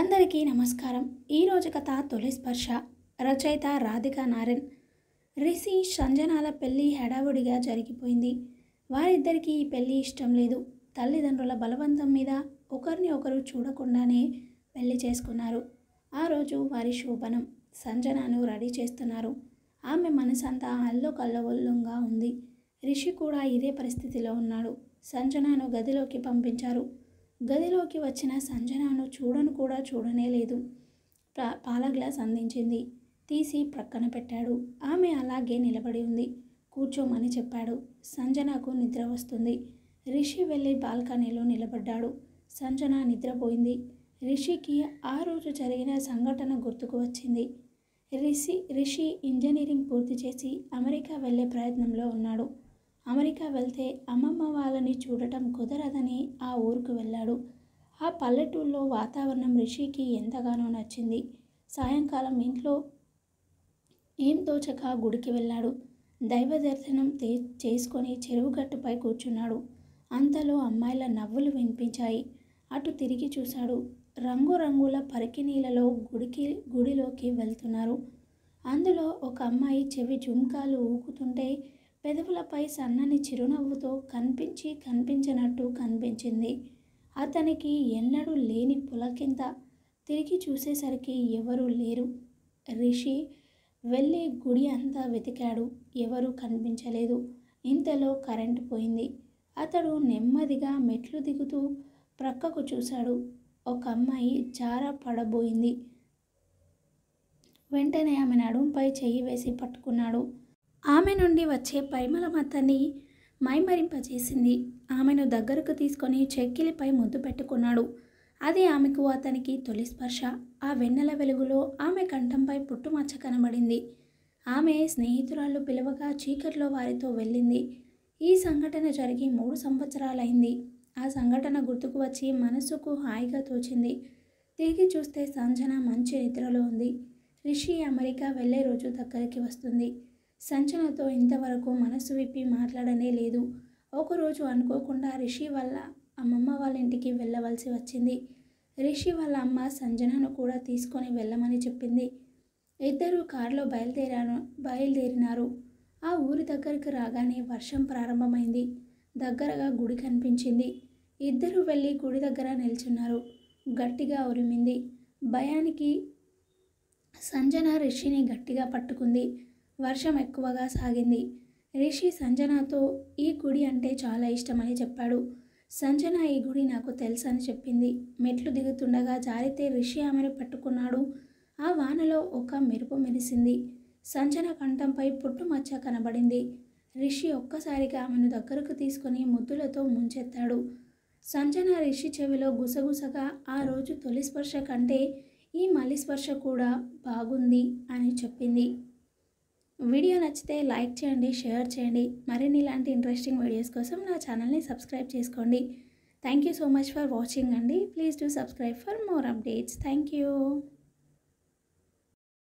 అందరికీ నమస్కారం ఈరోజు కథ తొలి స్పర్శ రచయిత రాధిక నారాయణ్ రిషి సంజనాల పెళ్లి హడావుడిగా జరిగిపోయింది వారిద్దరికీ ఈ పెళ్లి ఇష్టం లేదు తల్లిదండ్రుల బలవంతం మీద ఒకరిని ఒకరు చూడకుండానే పెళ్లి చేసుకున్నారు ఆ రోజు వారి శోభనం సంజనాను రెడీ చేస్తున్నారు ఆమె మనసంతా అల్లోకల్లవల్లంగా ఉంది రిషి కూడా ఇదే పరిస్థితిలో ఉన్నాడు సంజనాను గదిలోకి పంపించారు గదిలోకి వచ్చిన సంజనాను చూడను కూడా చూడనే లేదు పా- పాల గ్లాస్ అందించింది తీసి ప్రక్కన పెట్టాడు ఆమె అలాగే నిలబడి ఉంది కూర్చోమని చెప్పాడు సంజనకు నిద్ర వస్తుంది రిషి వెళ్ళి బాల్కనీలో నిలబడ్డాడు సంజన నిద్రపోయింది రిషికి ఆ రోజు జరిగిన సంఘటన గుర్తుకు వచ్చింది రిషి రిషి ఇంజనీరింగ్ పూర్తి చేసి అమెరికా వెళ్ళే ప్రయత్నంలో ఉన్నాడు అమెరికా వెళ్తే అమ్మమ్మ వాళ్ళని చూడటం కుదరదని ఆ ఊరుకు వెళ్ళాడు ఆ పల్లెటూళ్ళలో వాతావరణం రిషికి ఎంతగానో నచ్చింది సాయంకాలం ఇంట్లో ఏం తోచక గుడికి వెళ్ళాడు దైవ దర్శనం తే చేసుకొని చెరువు గట్టుపై కూర్చున్నాడు అంతలో అమ్మాయిల నవ్వులు వినిపించాయి అటు తిరిగి చూశాడు రంగురంగుల పరికినీలలో గుడికి గుడిలోకి వెళ్తున్నారు అందులో ఒక అమ్మాయి చెవి జుంకాలు ఊగుతుంటే పెదవులపై సన్నని చిరునవ్వుతో కనిపించి కనిపించినట్టు కనిపించింది అతనికి ఎన్నడూ లేని పులకింత తిరిగి చూసేసరికి ఎవరూ లేరు రిషి వెళ్ళి గుడి అంతా వెతికాడు ఎవరూ కనిపించలేదు ఇంతలో కరెంటు పోయింది అతడు నెమ్మదిగా మెట్లు దిగుతూ ప్రక్కకు చూశాడు ఒక అమ్మాయి జార పడబోయింది వెంటనే ఆమె నడుంపై చెయ్యి వేసి పట్టుకున్నాడు ఆమె నుండి వచ్చే పరిమళం అతన్ని మైమరింపజేసింది ఆమెను దగ్గరకు తీసుకొని చెక్కిలిపై ముద్దు పెట్టుకున్నాడు అది ఆమెకు అతనికి తొలి స్పర్శ ఆ వెన్నెల వెలుగులో ఆమె కంఠంపై పుట్టుమచ్చ కనబడింది ఆమె స్నేహితురాళ్ళు పిలవగా చీకట్లో వారితో వెళ్ళింది ఈ సంఘటన జరిగి మూడు సంవత్సరాలైంది ఆ సంఘటన గుర్తుకు వచ్చి మనసుకు హాయిగా తోచింది తిరిగి చూస్తే సంజన మంచి నిద్రలో ఉంది రిషి అమెరికా వెళ్ళే రోజు దగ్గరికి వస్తుంది సంజనతో ఇంతవరకు మనసు విప్పి మాట్లాడనే లేదు ఒకరోజు అనుకోకుండా రిషి వాళ్ళ అమ్మమ్మ వాళ్ళ ఇంటికి వెళ్ళవలసి వచ్చింది రిషి వాళ్ళ అమ్మ సంజనను కూడా తీసుకొని వెళ్ళమని చెప్పింది ఇద్దరు కారులో బయలుదేరాను బయలుదేరినారు ఆ ఊరి దగ్గరికి రాగానే వర్షం ప్రారంభమైంది దగ్గరగా గుడి కనిపించింది ఇద్దరు వెళ్ళి గుడి దగ్గర నిల్చున్నారు గట్టిగా ఉరిమింది భయానికి సంజన రిషిని గట్టిగా పట్టుకుంది వర్షం ఎక్కువగా సాగింది రిషి సంజనతో ఈ గుడి అంటే చాలా ఇష్టమని చెప్పాడు సంజన ఈ గుడి నాకు తెలుసని చెప్పింది మెట్లు దిగుతుండగా జారితే రిషి ఆమెను పట్టుకున్నాడు ఆ వానలో ఒక మెరుపు మెరిసింది సంజన కంఠంపై పుట్టుమచ్చ కనబడింది రిషి ఒక్కసారిగా ఆమెను దగ్గరకు తీసుకొని ముద్దులతో ముంచెత్తాడు సంజన రిషి చెవిలో గుసగుసగా ఆ రోజు తొలి స్పర్శ కంటే ఈ మలి స్పర్శ కూడా బాగుంది అని చెప్పింది వీడియో నచ్చితే లైక్ చేయండి షేర్ చేయండి మరిన్ని ఇలాంటి ఇంట్రెస్టింగ్ వీడియోస్ కోసం నా ఛానల్ని సబ్స్క్రైబ్ చేసుకోండి thank you so much for watching అండి please do subscribe for more updates thank you